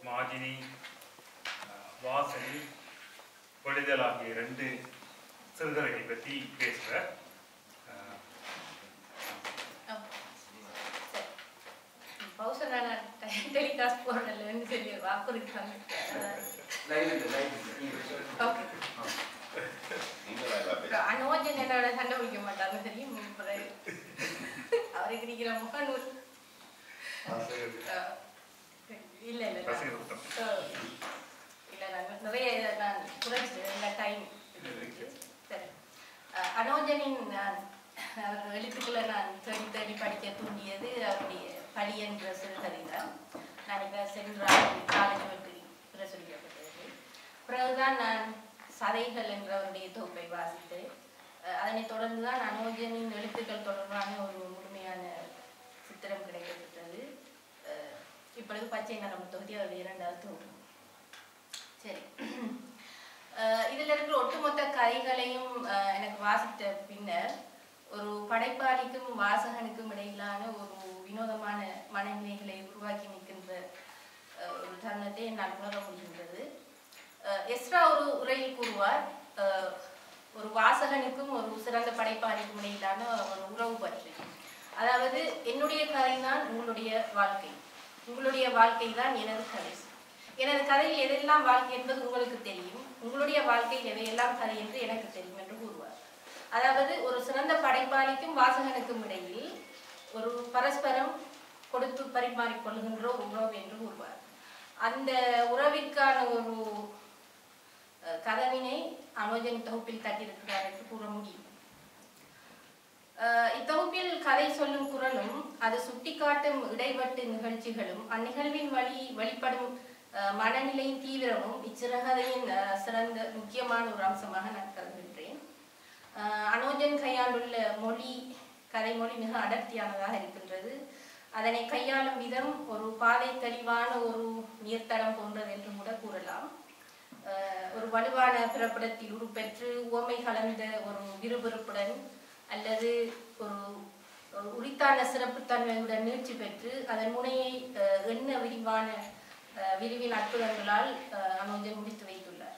Mazzini அஹ், வாசனி விடுதல் ஆகிய ரெண்டு சிறுகதைகளை பற்றி பேசுகிறேன் பௌசர் நான் டெலிகாஸ்ட் போடலன்னு சொல்லி வாக்குறுதிக்காங்க லைவ் இல்லை லைவ் இல்லை நீங்கள் சொல்லுங்க ஓகே அனோஜன் என்னோட சண்டை பிடிக்க மாட்டாருன்னு தெரியும் அப்புறம் அவருக்கு இருக்கிற முகநூல் அஹ், இல்ல இல்ல நான் ரசிகர் கூட்டம் அஹ், இல்ல நான் நிறைய நான் குறைச்சிட்டேன் இந்த டைம் சரி அஹ், அனோஜனின் நான் அவர் எழுத்துக்களை நான் தேடி தேடி படிக்க தூண்டியது அவருடைய படி என்ற சிறுகதை தான் நான் இப்போ சென்ற காலேஜ் வெற்றி பிரசுரிக்கப்பட்டது பிறகுதான் நான் சதைகள் என்ற அவருடைய தொகுப்பை வாசித்தேன் அஹ், அதனைத் தொடர்ந்து தான் அனோஜனின் எழுத்துக்கள் தொடர்பான ஒரு முழுமையான சித்திரம் கிடைக்கப்பட்டது அஹ், இப்பொழுது பச்சை நரம்பு தொகுதி அவருடைய இரண்டாவது தொகுப்பு சரி அஹ் இதுல இருக்கிற ஒட்டுமொத்த கதைகளையும் அஹ், எனக்கு வாசித்த பின்னர் ஒரு படைப்பாளிக்கும் வாசகனுக்கும் இடையிலான ஒரு வினோதமான மனநிலைகளை உருவாக்கி நிற்கின்ற அஹ், ஒரு தருணத்தை என்னால் உணர முடிகின்றது அஹ், எஸ்ரா ஒரு உரையில் கூறுவார் அஹ், ஒரு வாசகனுக்கும் ஒரு சிறந்த படைப்பாளிக்கும் இடையிலான ஒரு உறவு பற்றி அதாவது என்னுடைய கதை தான் உங்களுடைய வாழ்க்கை உங்களுடைய வாழ்க்கை தான் எனது கதை எனது கதையில் எதெல்லாம் வாழ்க்கை என்பது உங்களுக்கு தெரியும் உங்களுடைய வாழ்க்கையில் எவையெல்லாம் கதை என்று எனக்கு தெரியும் என்று கூறுவார் அதாவது ஒரு சிறந்த படைப்பாளிக்கும் வாசகனுக்கும் இடையில் ஒரு பரஸ்பரம் கொடுத்து பரிமாறிக் கொள்கின்ற ஒரு உறவு என்று கூறுவார் அந்த உறவிற்கான ஒரு அஹ், கதவினை அனோஜன் தொகுப்பில் தட்டியிருக்கிறார் என்று கூற முடியும் அஹ் இத்தொகுப்பில் கதை சொல்லும் குரலும் அது சுட்டிக்காட்டும் இடைவட்டு நிகழ்ச்சிகளும் அந்நிகழ்வின் வழி வெளிப்படும் அஹ், மனநிலையின் தீவிரமும் இச்சிறகதையின் அஹ், சிறந்த முக்கியமான ஒரு அம்சமாக நான் கருதுகின்றேன் அஹ், அனோஜன் கையாண்டுள்ள மொழி கதைமொழி மிக அடர்த்தியானதாக இருக்கின்றது அதனை கையாளும் விதம் ஒரு பாதை தெளிவான ஒரு நீர்த்தடம் போன்றது என்று கூட கூறலாம் அஹ், ஒரு வலுவான பிறப்பிடத்தில் உருப்பெற்று உவமை கலந்த ஒரு விறுவிறுப்புடன் அல்லது ஒரு ஒரு உரித்தான சிறப்புத்தன்மையுடன் நீட்சி பெற்று அதன் முனையை அஹ், எண்ண விரிவான அஹ், விரிவின் அற்புதங்களால் அஹ், அனோஜன் முடித்து வைத்துள்ளார்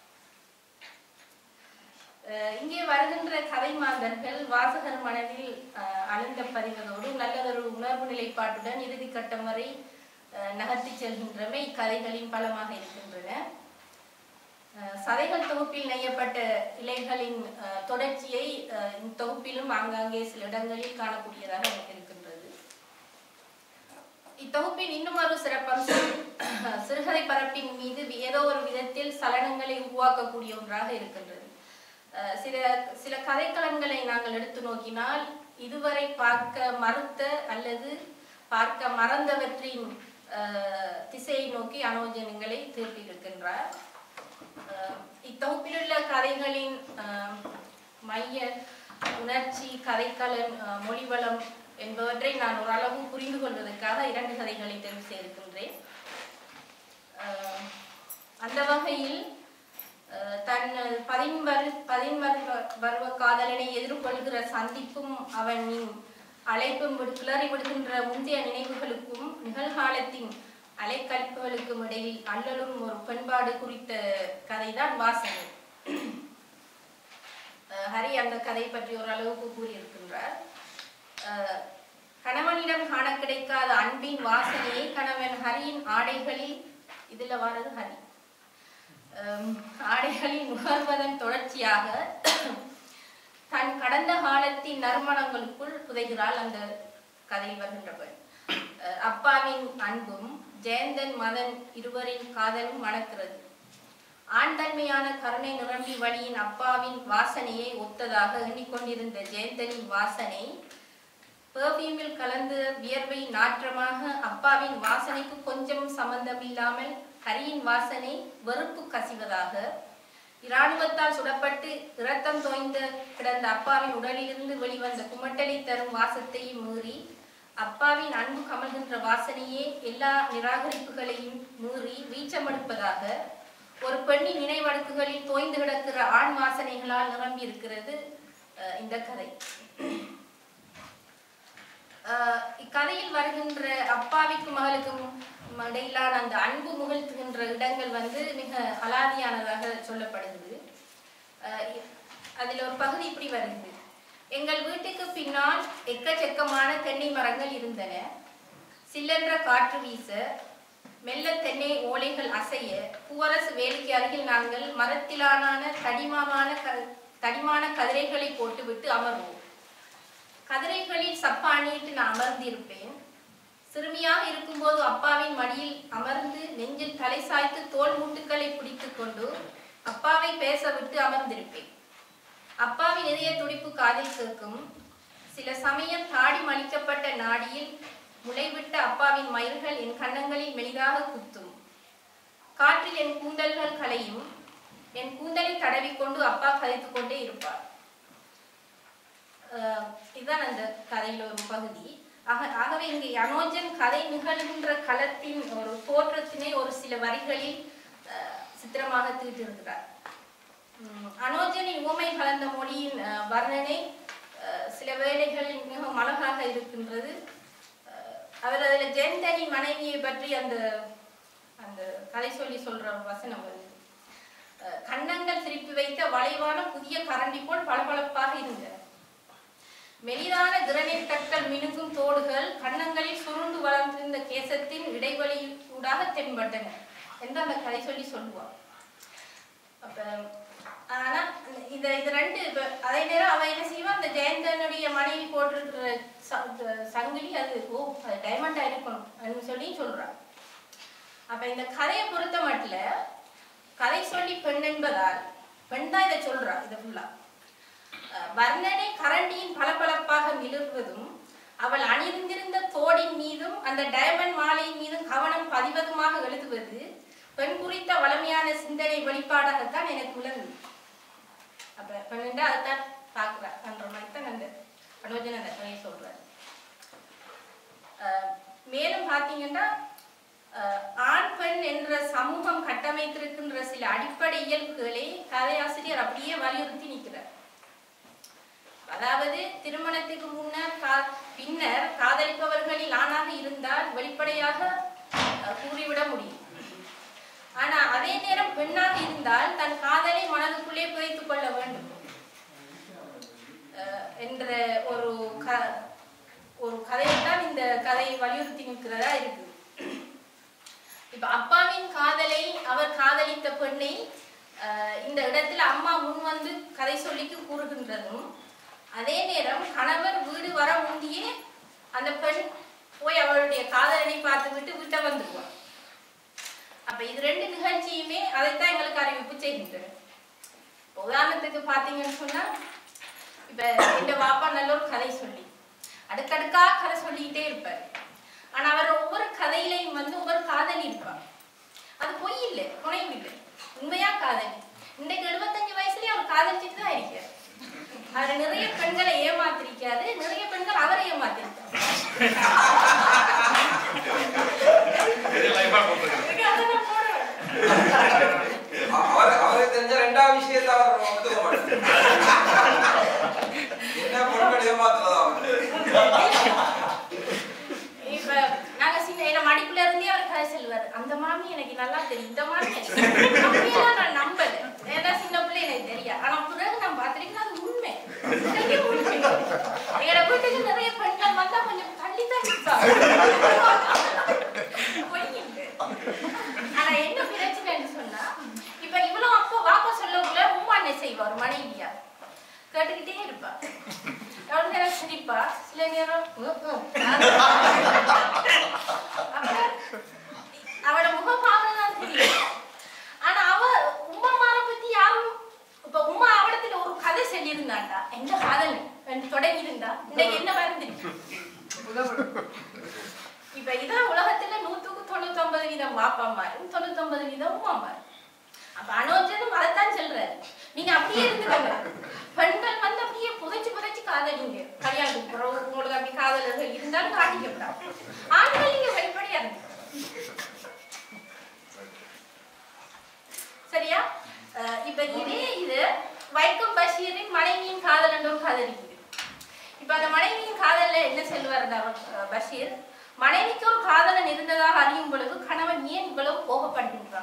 அஹ், இங்கே வருகின்ற கதை மாந்தர்கள் வாசகர் மனதில் அஹ், அழுந்த பதிவதோடு நல்லதொரு உணர்வு நிலைப்பாட்டுடன் இறுதி கட்டம் வரை அஹ், நகர்த்தி செல்கின்றமை இக்கதைகளின் பலமாக இருக்கின்றன அஹ் சதைகள் தொகுப்பில் நெய்யப்பட்ட இலைகளின் அஹ், தொடர்ச்சியை அஹ், இந்த தொகுப்பிலும் ஆங்காங்கே சில இடங்களில் காணக்கூடியதாக இருக்கின்றது இத்தொகுப்பின் இன்னும் ஒரு சிறப்பம்சம் சிறுகதை பரப்பின் மீது ஏதோ ஒரு விதத்தில் சலனங்களை உருவாக்கக்கூடிய ஒன்றாக இருக்கின்றது அஹ், சில சில கதைக்களங்களை நாங்கள் எடுத்து நோக்கினால் இதுவரை பார்க்க மறுத்த அல்லது பார்க்க மறந்தவற்றின் அஹ், திசையை நோக்கி அனோஜனங்களை திருப்பியிருக்கின்றார் அஹ் இத்தொகுப்பிலுள்ள கதைகளின் அஹ், மைய உணர்ச்சி கதைக்களன் அஹ், மொழிவளம் என்பவற்றை நான் ஓரளவு புரிந்து கொள்வதற்காக இரண்டு கதைகளை தெரிவு செய்திருக்கின்றேன் அஹ், அந்த வகையில் அஹ், தன் பதின்வரு பதின்வரு பருவ காதலனை எதிர்கொள்கிற சந்திப்பும் அவனின் அழைப்பும் விடு- கிளறி விடுகின்ற முந்தைய நினைவுகளுக்கும் நிகழ்காலத்தின் அலைக்கழிப்புகளுக்கும் இடையில் அல்லலும் ஒரு பண்பாடு குறித்த கதைதான் வாசனை அஹ் ஹரி அந்த கதை பற்றி ஓரளவுக்கு கூறியிருக்கின்றார் அஹ் கணவனிடம் காண கிடைக்காத அன்பின் வாசனையை கணவன் ஹரியின் ஆடைகளில் இதுல வர்றது ஹரி அஹ் ஆடைகளில் நுகர்வதன் தொடர்ச்சியாக தன் கடந்த காலத்தின் நறுமணங்களுக்குள் புதைகிறாள் அந்த கதையில் வருகின்ற பெண் அஹ் அப்பாவின் அன்பும் ஜெயந்தன் மதன் இருவரின் காதலும் மணக்கிறது ஆண்தன்மையான கருணை நிரம்பி வழியின் அப்பாவின் வாசனையை ஒத்ததாக எண்ணிக்கொண்டிருந்த ஜெயந்தனின் வாசனை பெர்ஃபியூமில் கலந்த வியர்வை நாற்றமாக அப்பாவின் வாசனைக்கு கொஞ்சம் சம்பந்தமில்லாமல் ஹரியின் வாசனை வெறுப்பு கசிவதாக இராணுவத்தால் சுடப்பட்டு இரத்தம் தோய்ந்த கிடந்த அப்பாவின் உடலிலிருந்து வெளிவந்த குமட்டலை தரும் வாசத்தையும் மீறி அப்பாவின் அன்பு கமழ்கின்ற வாசனையே எல்லா நிராகரிப்புகளையும் மீறி வீச்சமெடுப்பதாக ஒரு பெண்ணின் நினைவடுக்குகளில் தோய்ந்து கிடக்கிற ஆண் வாசனைகளால் நிரம்பி இருக்கிறது அஹ், இந்த கதை அஹ், இக்கதையில் வருகின்ற அப்பாவிக்கும் மகளுக்கும் இடையிலான அந்த அன்பு முகழ்த்துகின்ற இடங்கள் வந்து மிக அலாதியானதாக சொல்லப்படுகிறது அஹ் இ- அதில் ஒரு பகுதி இப்படி வருகிறது எங்கள் வீட்டுக்கு பின்னால் எக்கச்சக்கமான தென்னை மரங்கள் இருந்தன சில்லென்ற காற்று வீச மெல்ல தென்னை ஓலைகள் அசைய பூவரசு வேலிக்கு அருகில் நாங்கள் மரத்திலான தடிமாமான க தடிமான கதிரைகளை போட்டுவிட்டு அமர்வோம் கதிரைகளில் சப்பானிட்டு நான் அமர்ந்திருப்பேன் சிறுமியாக இருக்கும்போது அப்பாவின் மடியில் அமர்ந்து நெஞ்சில் தலை சாய்த்து தோல் மூட்டுக்களை பிடித்துக் கொண்டு அப்பாவை பேச விட்டு அமர்ந்திருப்பேன் அப்பாவின் இதய துடிப்பு காதில் கேட்கும் சில சமயம் தாடி மலிக்கப்பட்ட நாடியில் முளைவிட்ட அப்பாவின் மயிர்கள் என் கன்னங்களில் மெலிதாக குத்தும் காற்றில் என் கூந்தல்கள் கலையும் என் கூந்தலை தடவிக்கொண்டு அப்பா கதைத்துக் கொண்டே இருப்பார் அஹ் இதுதான் அந்த கதையில ஒரு பகுதி ஆக ஆகவே இங்கே அனோஜன் கதை நிகழ்கின்ற களத்தின் ஒரு தோற்றத்தினை ஒரு சில வரிகளில் அஹ், சித்திரமாக தீட்டிருக்கிறார் உம், அனோஜனின் ஊமை கலந்த மொழியின் அஹ், வர்ணனை அஹ், சில வேளைகளில் மிகவும் அழகாக இருக்கின்றது அஹ், அவர் அதில் ஜெயந்தனின் மனைவியை பற்றி அந்த அந்த கதை சொல்லி சொல்ற ஒரு வசனம் வருது அஹ், கன்னங்கள் திருப்பி வைத்த வளைவான புதிய கரண்டி போல் பளபளப்பாக இருந்தன மெலிதான கிரனைட் கற்கள் மினுங்கும் தோடுகள் கன்னங்களில் சுருண்டு வளர்ந்திருந்த கேசத்தின் இடைவெளியூடாக தென்பட்டன என்று அந்த கதை சொல்லி சொல்லுவார் அப்ப ஆனா இந்த இது ரெண்டு இப்ப அதே நேரம் அவ என்ன செய்வா அந்த ஜெயந்தனுடைய மனைவி போட்டிருக்கிற ச- இந்த சங்கிலி அது ஓ அது டைமண்டா இருக்கணும் அப்படின்னு சொல்லி சொல்றா அப்ப இந்த கதையை பொறுத்த மட்டும் கதை சொல்லி பெண் என்பதால் பெண் தான் இதை சொல்றா இதை ஃபுல்லா அஹ் வர்ணனை கரண்டியின் பளபளப்பாக மிளர்வதும் அவள் அணிந்திருந்த தோடின் மீதும் அந்த டயமண்ட் மாலையின் மீதும் கவனம் பதிவதுமாக எழுதுவது பெண் குறித்த வளமையான சிந்தனை வெளிப்பாடாகத்தான் எனக்கு விளங்குது அப்ப பெண்ணு அதைத்தான் பார்க்குறா பண்ற மாதிரி தான் அந்த அனோஜன் அந்த கதையை சொல்றாரு அஹ் மேலும் பார்த்தீங்கன்னா அஹ் ஆண் பெண் என்ற சமூகம் கட்டமைத்திருக்கின்ற சில அடிப்படை இயல்புகளை கதையாசிரியர் அப்படியே வலியுறுத்தி நிற்கிறார் அதாவது திருமணத்துக்கு முன்னர் கா- பின்னர் காதலிப்பவர்களில் ஆணாக இருந்தால் வெளிப்படையாக அஹ், கூறிவிட முடியும் ஆனா அதே நேரம் பெண்ணாக இருந்தால் தன் காதலை மனதுக்குள்ளே புதைத்துக் கொள்ள வேண்டும் அஹ், என்ற ஒரு க ஒரு கதையைத்தான் இந்த கதை வலியுறுத்தி நிற்கிறதா இருக்கு இப்ப அப்பாவின் காதலை அவர் காதலித்த பெண்ணை அஹ், இந்த இடத்துல அம்மா முன் வந்து கதை சொல்லிக்கு கூறுகின்றதும் அதே நேரம் கணவர் வீடு வர முந்தியே அந்த பெண் போய் அவளுடைய காதலனை பார்த்து விட்டு விட்ட வந்துருவார் அப்ப இது ரெண்டு நிகழ்ச்சியுமே அதைத்தான் எங்களுக்கு அறிவிப்பு செய்கின்றன இப்ப உதாரணத்துக்கு பாத்தீங்கன்னு சொன்னா இப்ப இந்த வாப்பா நல்ல ஒரு கதை சொல்லி அடுக்கடுக்கா கதை சொல்லிக்கிட்டே இருப்பார் ஆனா அவர் ஒவ்வொரு கதையிலையும் வந்து ஒவ்வொரு காதலி இருப்பார் அது பொய் இல்லை புனைவு இல்லை உண்மையா காதலி இன்றைக்கு எழுபத்தஞ்சு வயசுலயே அவர் காதலிச்சுட்டு தான் இருக்கார் அவர் நிறைய பெண்களை ஏமாத்திருக்காரு நிறைய பெண்கள் அவரை ஏமாத்திருக்காரு எனக்கு அதை நான் போடுவேன். அவர் அவருக்கு தெரிஞ்ச ரெண்டாவது விஷயத்தை அவர் ஒத்துக்க மாட்டார் என்ன பொருட்கள் ஏமாத்துறதா அவர் இப்ப நாங்க சின்ன என்ன மடிப்புல இருந்தே அவர் கதை சொல்லுவாரு அந்த மாமி எனக்கு நல்லா தெரியும் இந்த மாமி எனக்கு- அப்படியெல்லாம் நான் நம்பல ஏன்னா சின்ன பிள்ளை எனக்கு தெரியாது ஆனா பிறகு நான் பார்த்திருக்கேன் அது உண்மை உண்மையே உண்மை எங்களோட வீட்டுக்கு நிறைய பெண்கள் வந்தா கொஞ்சம் தள்ளி தான் நிற்பாங்க பொய் இல்லை. ஆனா என்ன பிரச்சனைன்னு சொன்னா இப்ப இவ்வளவு அப்போ வாப்பா சொல்லக்குள்ள உம்மா என்ன செய்வார் மனைவியா கேட்டுக்கிட்டே இருப்பா எவ்வளவு நேரம் சிரிப்பா சில நேரம் உம், உம். அப்புறம் அவளோட முகபாவனை தான் தெரியும் ஆனா அவ உமா மாற பத்தி யாரும் இப்ப உமா அவடத்துல ஒரு கதை சொல்லியிருந்தாண்டா எந்த காதல் என்று தொடங்கி இருந்தா இன்னைக்கு என்ன மறந்துருக்கு இப்ப இதான் உலகத்துல நூத்துக்கு தொண்ணூத்தி ஒன்பது வீதம் வாப்பாமாரும் தொண்ணூத்தி ஒன்பது வீதம் உமாமாரும் அப்ப அனோஜனும் அதைத்தான் சொல்றாரு நீங்க அப்படியே இருந்துக்கங்க பெண்கள் வந்து அப்படியே புதைச்சு புதைச்சு காதலிங்க கல்யாணத்துக்கு பிறகு உங்களுக்கு அப்படி காதலர்கள் இருந்தாலும் காட்டிக்கப்படாது ஆண்கள் நீங்க வெளிப்படையா இருங்க சரியா அஹ் இப்ப இதே இது வைக்கம் பஷீரின் மனைவியின் காதல் என்ற ஒரு கதை இருக்குது இப்ப அந்த மனைவியின் காதல்ல என்ன சொல்லுவார் அவர் அஹ், பஷீர் மனைவிக்கு ஒரு காதலன் இருந்ததாக அறியும் பொழுது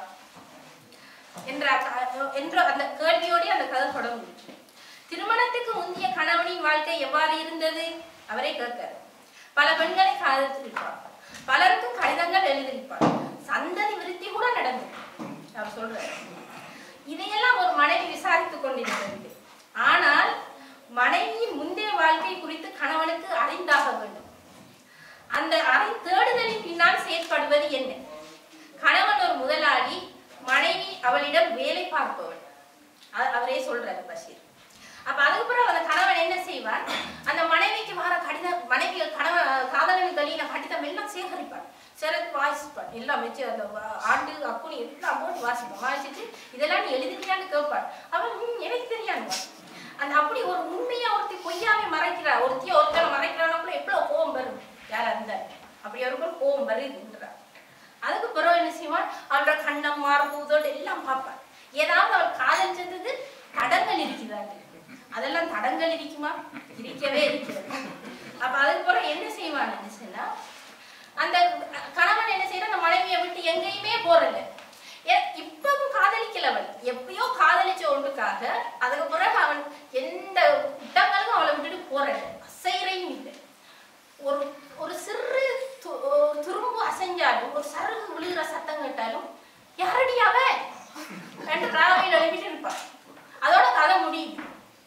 என்ற அ- என்ற அந்த கேள்வியோடு அந்த கதை தொடங்குச்சு திருமணத்துக்கு முந்தைய கணவனின் வாழ்க்கை எவ்வாறு இருந்தது அவரே கேட்கிறார் பல பெண்களை காதலித்திருப்பார் பலருக்கும் கடிதங்கள் எழுதியிருப்பார் சந்ததி விருத்தி கூட நடந்தது அவர் சொல்றார் இதையெல்லாம் ஒரு மனைவி விசாரித்துக் கொண்டிருக்கிறது ஆனால் மனைவியின் முந்தைய வாழ்க்கை குறித்து கணவனுக்கு அறிந்தாக வேண்டும் அந்த அறை தேடுதலின் பின்னால் செயற்படுவது என்ன கணவன் ஒரு முதலாளி மனைவி அவளிடம் வேலை பார்ப்பவள் அ- அவரே சொல்றாரு பஷீர் அப்ப அதுக்கப்புறம் அந்த கணவன் என்ன செய்வான் அந்த மனைவிக்கு வர கடிதம் மனைவி கணவன் காதலனுக்கு வெளியில கடிதம் எல்லாம் சேகரிப்பான் சேகரித்து வாசிப்பான் எல்லாம் வச்சு அந்த வா- ஆண்டு அக்குனி எல்லாம் போட்டு வாசிப்பான் வாசிச்சுட்டு இதெல்லாம் நீ எழுதுறியான்னு கேட்பான் அவன் "ம், எனக்கு தெரியாது அந்த அப்படி ஒரு உண்மையா ஒருத்தி பொய்யாவே மறைக்கிறா ஒருத்திய ஒருத்தரை மறைக்கிறானக்குள்ள எவ்வளவு கோபம் வரும் யாரா இருந்தா அப்படி அவருக்குள்ள கோபம் வருதுன்றா அதுக்கு பிறகு என்ன செய்வான் அவளோட கண்ணம் மார்பூதோடு எல்லாம் பார்ப்பான் ஏதாவது அவள் காதல் செஞ்சது தடங்கள் இருக்குதாண்டு அதெல்லாம் தடங்கள் இருக்குமா இருக்கவே இருக்கிறது அப்ப அதுக்கு பிறகு என்ன செய்வான் சொன்னா அந்த கணவன் என்ன செய்யறான் அந்த மனைவியை விட்டு எங்கேயுமே போறல ஏ- இப்பவும் காதலிக்கல அவள் எப்பயோ காதலிச்ச ஒன்றுக்காக அதுக்கு பிறகு அவன் எந்த இடங்களுக்கும் அவளை விட்டுட்டு போறல அசைறையும் இல்லை ஒரு ஒரு சிறு து- ஒரு துரும்பு அசைஞ்சாலும் ஒரு சருகு விழுகிற சத்தம் கேட்டாலும் யாரடி அவ ரெண்டு ராவையில் எழுப்பிட்டு இருப்பான் அதோட கதை முடியுது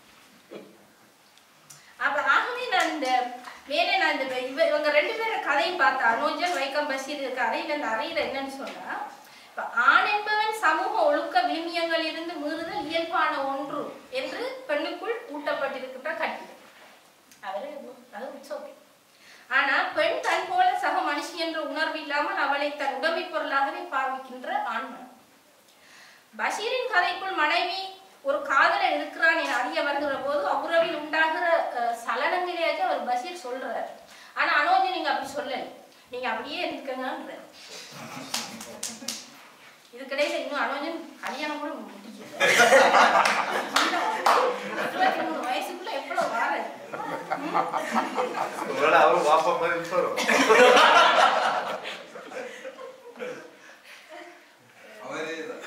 அப்ப ஆகவே நான் இந்த மேலே நான் இந்த இவ இவங்க ரெண்டு பேரும் கதையும் பார்த்தா அனோஜன் வைக்கம் பஷீர் இருக்க அறையில இந்த அறையில என்னன்னு சொன்னா இப்ப ஆண் என்பவன் சமூக ஒழுக்க விழுமியங்களில் இருந்து மீறுதல் இயல்பான ஒன்று என்று பெண்ணுக்குள் ஊட்டப்பட்டிருக்கின்ற கட்டிடம் அவரு அது இட்ஸ் ஓகே ஆனா பெண் தன் போல சக மனுஷி என்ற உணர்வு இல்லாமல் அவளை தன் உடைமை பொருளாகவே பாவிக்கின்ற ஆண்மன் பஷீரின் கதைக்குள் மனைவி ஒரு காதலன் இருக்கிறான் என அறிய வருகிற போது அப்புறவில் உண்டாகிற அஹ், சலனங்களையாச்சும் அவர் பஷீர் சொல்றாரு ஆனா அனோஜி நீங்க அப்படி சொல்லல நீங்க அப்படியே இருக்கங்கன்ற இதுக்கிடையில இன்னும் அனோஜன் கல்யாணம் கூட முடிக்கல இருபத்தி மூணு வயசுக்குள்ள எவ்வளவு வாரது ஒருவேளை அவரும் வாப்பா மாதிரி இருப்பாரோ அவரே தான்.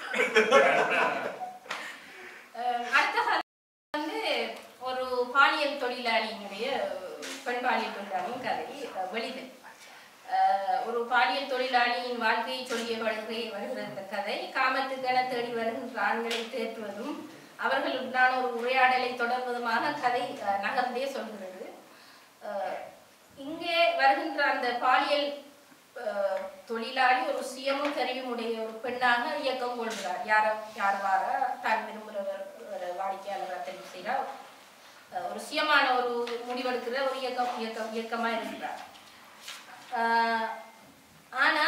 அஹ் அடுத்த கதை வந்து ஒரு பாலியல் தொழிலாளியினுடைய பெண் பாலியல் தொழிலாளியின் கதை அஹ் வெளிதல் அஹ் ஒரு பாலியல் தொழிலாளியின் வாழ்க்கையை சொல்லிய வருகிற வருகிற இந்த கதை காமத்துக்கென தேடி வருகின்ற ஆண்களை தேற்றுவதும் அவர்களுடனான ஒரு உரையாடலை தொடர்வதுமாக கதை அஹ், நகர்ந்தே சொல்கிறது அஹ், இங்கே வருகின்ற அந்த பாலியல் அஹ், தொழிலாளி ஒரு சுயமும் கருவியும் உடைய ஒரு பெண்ணாக இயக்கம் கொள்கிறார் யார யார் வார தான் விரும்புகிறவர் ஒரு வாடிக்கையாளராக தெரிவு செய்கிறார் அஹ், ஒரு சுயமான ஒரு முடிவெடுக்கிற ஒரு இயக்கம் இயக்கம் இயக்கமாக இருக்கிறார் அஹ், ஆனா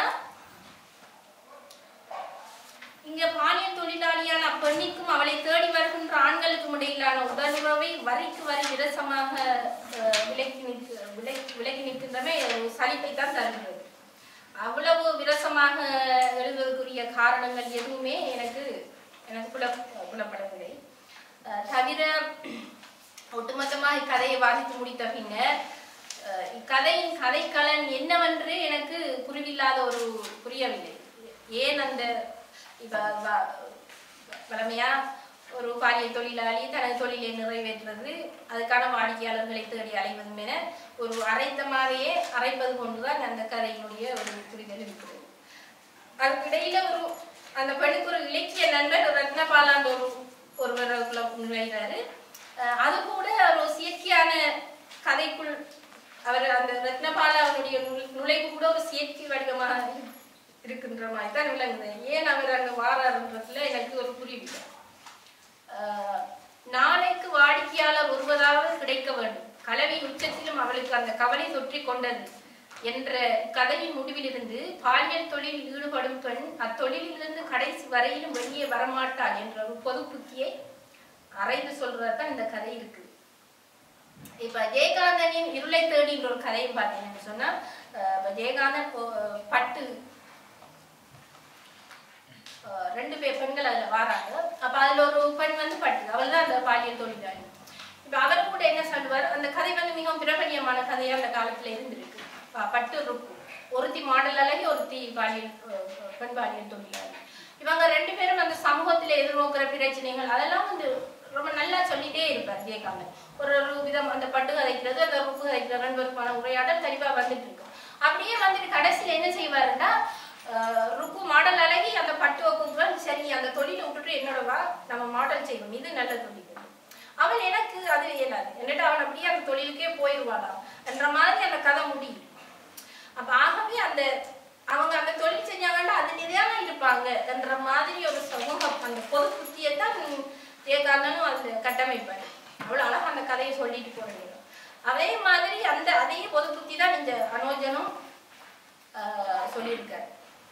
இங்க பாலியல் தொழிலாளியான அப்பெண்ணிக்கும் அவளை தேடி வருகின்ற ஆண்களுக்கும் இடையிலான உடலுறவை வரிக்கு வரி விரசமாக அஹ், விலக்கி நிற்க விலக்கி விலக்கி நிற்கின்றமை ஒரு சலிப்பை தான் தருகிறது அவ்வளவு விரசமாக எழுதுவதற்குரிய காரணங்கள் எதுவுமே எனக்கு எனக்கு புல புலப்படவில்லை அஹ், தவிர ஒட்டுமொத்தமாக இக்கதையை வாசித்து முடித்த பின்னர் அஹ், இக்கதையின் கதைக்களன் என்னவென்று எனக்கு புரிவில்லாத ஒரு புரியவில்லை ஏன் அந்த இப்ப வ- வழமையா ஒரு பாலியல் தொழிலாளி தனது தொழிலை நிறைவேற்றுறது அதுக்கான வாடிக்கையாளர்களை தேடி அலைவதும் என ஒரு அரைத்தமாகவே அரைப்பது கொண்டுதான் அந்த கதையினுடைய ஒரு புரிதல் இருக்கிறது அதுக்கிடையில ஒரு அந்த பெண்ணுக்கு ஒரு இலக்கிய நண்பர் ரத்னபாலான்ற ஒரு ஒருவருக்குள்ள நுழைகிறாரு அஹ் அது கூட ஒரு செயற்கையான கதைக்குள் அவர் அந்த ரத்னபாலா அவருடைய நுழை- நுழைவு கூட ஒரு செயற்கை வடிவமாக இருக்கின்ற மாதிரி தான் விளங்குது ஏன் அவர் அங்க வாராருன்றதுல எனக்கு ஒரு புரியவில்லை ஆஹ் நாளைக்கு வாடிக்கையாளர் ஒருவதாவது கிடைக்க வேண்டும் கலவி உச்சத்திலும் அவளுக்கு அந்த கவலை தொற்றி கொண்டது என்ற கதையின் முடிவிலிருந்து பாலியல் தொழிலில் ஈடுபடும் பெண் அத்தொழிலிலிருந்து கடைசி வரையிலும் வெளியே வரமாட்டாள் என்ற ஒரு பொது புத்தியை அரைந்து சொல்றதுதான் இந்த கதை இருக்கு இப்ப ஜெயகாந்தனின் இருளை தேடின்ற ஒரு கதையும் பார்த்தீங்கன்னு சொன்னா அஹ் இப்ப ஜெயகாந்தன் ஒ- பட்டு அஹ் ரெண்டு பேர் பெண்கள் அதுல வராங்க அப்ப அதுல ஒரு பெண் வந்து பட்டு அவள் தான் அந்த பாலியல் தொழிலாளி இப்ப அவர் கூட என்ன சொல்லுவார் அந்த கதை வந்து மிகவும் பிரபலியமான கதையா அந்த காலத்துல இருந்திருக்கு ப- பட்டு ருக்கு ஒருத்தி மாடல் அழகி ஒருத்தி பாலியல் அஹ், பெண் பாலியல் தொழிலாளி இவங்க ரெண்டு பேரும் அந்த சமூகத்துல எதிர்நோக்கிற பிரச்சனைகள் அதெல்லாம் வந்து ரொம்ப நல்லா சொல்லிட்டே இருப்பார் ஜெயகாந்தன் ஒரு ஒரு விதம் அந்த பட்டு கதைக்கிறது அந்த ருப்பு கதைக்கிறது ரெண்டு பேருக்கான உரையாடல் தெளிவா வந்துட்டு இருக்கும் அப்படியே வந்துட்டு கடைசியில என்ன செய்வாருன்னா ஆஹ், ருக்கு மாடல் அழகி அந்த பட்டு வைக்கும் சரி அந்த தொழிலை விட்டுட்டு என்னோட வா நம்ம மாடல் செய்வோம் இது நல்ல தொழில் அவன் எனக்கு அது இயலாது என்னட்டு அவன் அப்படியே அந்த தொழிலுக்கே போயிடுவாளாம் என்ற மாதிரி அந்த கதை முடியும் அப்ப ஆகவே அந்த அவங்க அந்த தொழில் செஞ்சாங்கன்னா அதுலேயே தான் இருப்பாங்க என்ற மாதிரி ஒரு சமூகம் அந்த பொது புத்தியை தான் ஜெயகாந்தனும் அந்த கட்டமைப்பாரு அவ்வளவு அழகா அந்த கதையை சொல்லிட்டு போறீங்க அதே மாதிரி அந்த அதே பொது புத்தி தான் இந்த அனோஜனும் ஆஹ், சொல்லியிருக்காரு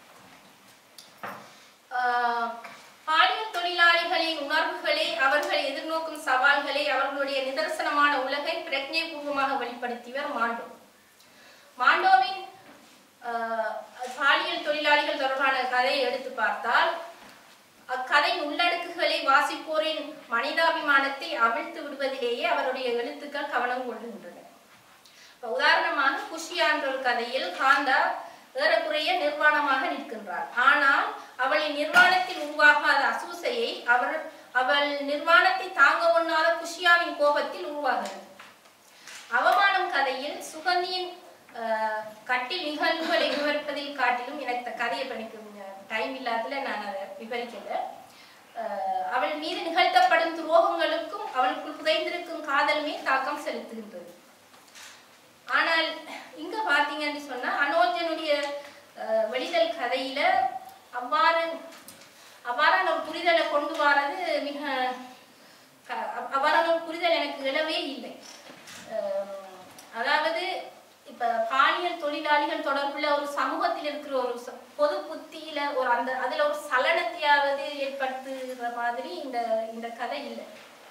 ஆஹ், பாலியல் தொழிலாளிகளின் உணர்வுகளை அவர்கள் எதிர்நோக்கும் சவால்களை அவர்களுடைய நிதர்சனமான உலகை பிரஜை பூர்வமாக வெளிப்படுத்தியவர் மாண்டோ மாண்டோவின் ஆஹ், பாலியல் தொழிலாளிகள் தொடர்பான கதையை எடுத்து பார்த்தால் அக்கதை உள்ளடக்குகளை வாசிப்போரின் மனிதாபிமானத்தை அவிழ்த்து விடுவதிலேயே அவருடைய எழுத்துக்கள் கவனம் கொள்கின்றன இப்ப உதாரணமாக குஷியா என்ற ஒரு கதையில் காந்தா ஏறக்குறைய நிர்வாணமாக நிற்கின்றாள் ஆனால் அவளின் நிர்வாணத்தில் உருவாகாத அசூசையை அவர் அவள் நிர்வாணத்தை தாங்க ஒண்ணாத குஷியாவின் கோபத்தில் உருவாகிறது அவமானம் கதையில் சுகந்தியின் ஆஹ், கட்டில் நிகழ்வுகளை விவரிப்பதில் காட்டிலும் எனக்கு இந்த கதையை படிக்க டைம் இல்லாததுல நான் அதை விவரிக்கல ஆஹ், அவள் மீது நிகழ்த்தப்படும் துரோகங்களுக்கும் அவளுக்குள் புதைந்திருக்கும் காதலுமே தாக்கம் செலுத்துகின்றது ஆனால் இங்க பாத்தீங்கன்னு சொன்னா அனோஜனுடைய அஹ், வெளிதல் கதையில அவ்வாறு அவ்வாறான ஒரு புரிதலை கொண்டு வரது மிக க- அவ்- அவ்வாறான ஒரு புரிதல் எனக்கு எழவே இல்லை அஹ், அதாவது இப்ப பாலியல் தொழிலாளிகள் தொடர்புள்ள ஒரு சமூகத்தில் இருக்கிற ஒரு ச- பொது புத்தியில ஒரு அந்த அதுல ஒரு சலனத்தையாவது ஏற்படுத்துகிற மாதிரி இந்த இந்த கதை இல்லை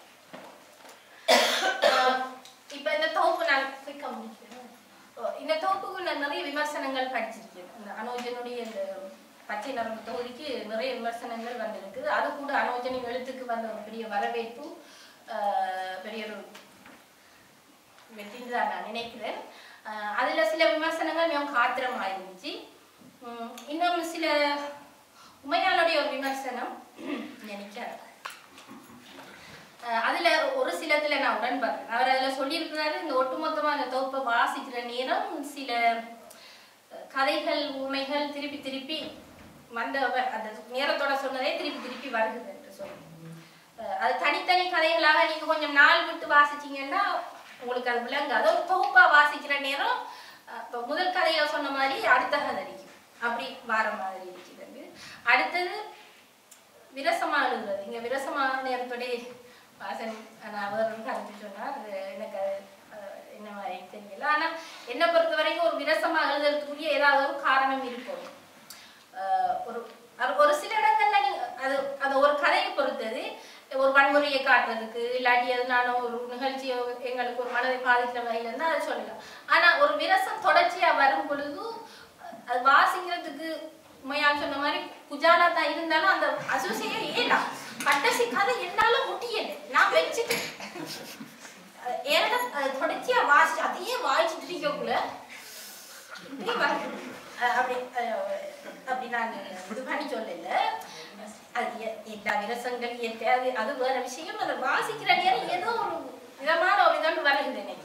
ஆஹ் இப்ப இந்த தொகுப்பு நான் quick ஆ முடிக்கிறேன். ஓ, இந்த தொகுப்புக்கு நான் நிறைய விமர்சனங்கள் படிச்சிருக்கேன் இந்த அனோஜனுடைய இந்த பச்சை நரம்பு தொகுதிக்கு நிறைய விமர்சனங்கள் வந்திருக்கு அது கூட அனோஜனின் எழுத்துக்கு வந்த ஒரு பெரிய வரவேற்பும் ஆஹ், பெரிய ஒரு வெற்றின்னு தான் நான் நினைக்கிறேன் ஆஹ், அதுல சில விமர்சனங்கள் மிகவும் காத்திரமா இருந்துச்சு உம், இன்னும் சில உமையாளுடைய ஒரு விமர்சனம் நினைக்கிறேன் அஹ் அதுல ஒரு சிலதுல நான் உடன்படுறேன் அவர் அதுல சொல்லியிருக்கிறாரு இந்த ஒட்டுமொத்தமா அந்த தொகுப்பை வாசிக்கிற நேரம் சில அஹ், கதைகள் உண்மைகள் திருப்பி திருப்பி வந்த வ- அந்த நேரத்தோட சொன்னதே திருப்பி திருப்பி வருகுது என்று சொல்லி அஹ், அது தனித்தனி கதைகளாக நீங்க கொஞ்சம் நாள் விட்டு வாசிச்சீங்கன்னா உங்களுக்கு அது விளங்காது ஒரு தொகுப்பா வாசிக்கிற நேரம் அஹ், இப்ப முதல் கதையில சொன்ன மாதிரி அடுத்த கதை இருக்கும் அப்படி வார மாதிரி இருக்குது அடுத்தது விரசமா எழுதுறது இங்க விரசமா நேரத்தோட வாசன் நான் அவர் கருத்து சொன்னார் அது எனக்கு அது அஹ், என்ன மாதிரி தெரியல ஆனா என்னை பொறுத்த வரைக்கும் ஒரு விரசமா எழுதுறதுக்குரிய ஏதாவது ஒரு காரணம் இருக்கும் அஹ், ஒரு அது ஒரு சில இடங்கள்ல நீங்க அது அது ஒரு கதையை பொறுத்தது ஒரு வன்முறையை காட்டுறதுக்கு இல்லாட்டி எதுனால ஒரு நிகழ்ச்சியை எங்களுக்கு ஒரு மனதை பாதிக்கிற வகையில இருந்தா அதை சொல்லலாம் ஆனா ஒரு விரசம் தொடர்ச்சியா வரும் பொழுது அது வாசிக்கிறதுக்கு உண்மையால் சொன்ன மாதிரி குஜாலா தான் இருந்தாலும் அந்த அசோசியே ஏலாம் கட்டசி கதை என்னால முடியல நான் வச்சுட்டேன் அஹ் ஏன்னா அது தொடர்ச்சியா வாசி அதையே வாசிச்சுட்டு இருக்கக்குள்ள இப்படி வருது. அஹ் அப்படி அஹ் அப்படி நான் இது பண்ணி சொல்லல அது எ- எல்லா விரசங்கள் இயற்கை அது அது வேற விஷயம் அதை வாசிக்கிற நேரம் ஏதோ ஒரு விதமான ஒரு இதம் வருகிறது எனக்கு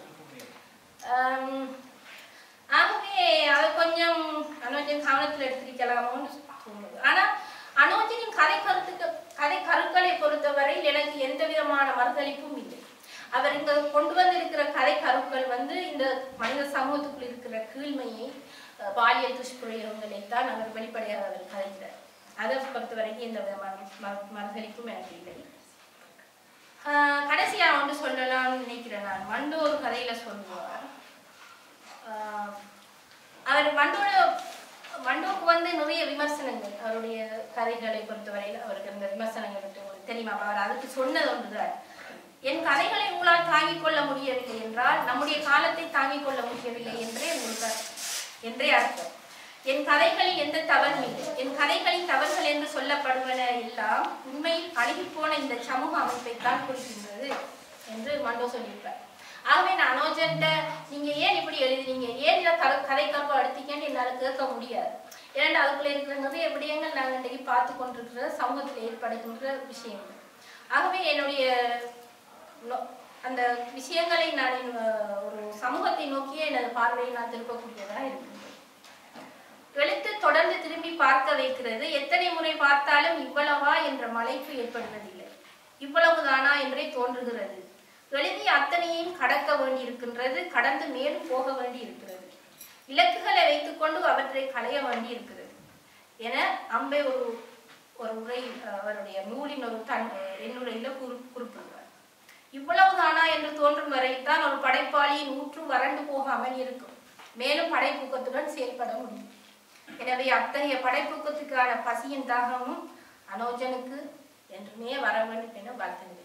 ஆம், ஆகவே அதை கொஞ்சம் அனோஜன் கவனத்தில் எடுத்திருக்கலாமோன்னு தோணுது ஆனா அனோஜனின் கதை கருத்துக்கு கதை கருக்களை பொறுத்தவரையில் எனக்கு எந்த விதமான மறுதளிப்பும் இல்லை அவர் இங்க கொண்டு வந்திருக்கிற கதை கருக்கள் வந்து இந்த மனித சமூகத்துக்குள் இருக்கிற கீழ்மையை அஹ், பாலியல் துஷ்பிரயோகங்களை தான் அவர் வெளிப்படையாக அவர் கதைக்கிறார் அதை பொறுத்தவரைக்கும் எந்த விதமான மறு- மறுதளிப்பும் எனக்கு இல்லை ஆஹ் கடைசியா ஒன்று சொல்லலாம்னு நினைக்கிறேன் நான் மண்டு ஒரு கதையில சொல்லுவார் ஆஹ் அவர் மண்டோட மண்டோக்கு வந்து நிறைய விமர்சனங்கள் அவருடைய கதைகளை பொறுத்தவரையில் அவருக்கு அந்த விமர்சனங்கள் பற்றி உங்களுக்கு தெரியுமா அப்ப அவர் அதுக்கு சொன்னது ஒன்றுதான் என் கதைகளை உங்களால் தாங்கிக் கொள்ள முடியவில்லை என்றால் நம்முடைய காலத்தை தாங்கிக் கொள்ள முடியவில்லை என்றே உங்களுக்கு என்றே அர்த்தம் என் கதைகளில் எந்த தவறும் இல்லை என் கதைகளின் தவறுகள் என்று சொல்லப்படுவன எல்லாம் உண்மையில் அழுகிப்போன இந்த சமூக அமைப்பை தான் குறிக்கின்றது என்று மண்டோ சொல்லியிருப்பார் ஆகவே நான் அனோஜன்ட்ட நீங்க ஏன் இப்படி எழுதினீங்க ஏன் இதை கதை கதை கற்பம் எடுத்தீங்கன்னு என்னால கேட்க முடியாது ஏன்னா அதுக்குள்ள இருக்கிற நிறைய விடயங்கள் நான் நாங்கள் இன்றைக்கு பார்த்து கொண்டிருக்கிற சமூகத்தில் ஏற்படுகின்ற விஷயங்கள் ஆகவே என்னுடைய நோ- அந்த விஷயங்களை நான் அஹ், ஒரு சமூகத்தை நோக்கிய எனது பார்வையை நான் திருப்பக்கூடியதாக இருக்கின்றேன் எழுத்து தொடர்ந்து திரும்பி பார்க்க வைக்கிறது எத்தனை முறை பார்த்தாலும் இவ்வளவா என்ற மலைப்பு ஏற்படுவதில்லை இவ்வளவுதானா என்றே தோன்றுகிறது எழுதி அத்தனையும் கடக்க வேண்டியிருக்கின்றது கடந்து மேலும் போக வேண்டியிருக்கிறது இலக்குகளை வைத்துக்கொண்டு அவற்றை களைய வேண்டியிருக்கிறது என அம்பை ஒரு ஒரு உரை அஹ், அவருடைய நூலின் ஒரு தன் என்னுரையில குறி குறிப்பிடுவார் இவ்வளவுதானா என்று தோன்றும் வரைத்தான் ஒரு படைப்பாளியின் ஊற்று வறண்டு போகாமல் இருக்கும் மேலும் படைப்பூக்கத்துடன் செயல்பட முடியும் எனவே அத்தகைய படைப்பூக்கத்துக்கான பசியின் தாகமும் அனோஜனுக்கு என்றுமே வர வேண்டும் என வாழ்த்துகிறேன்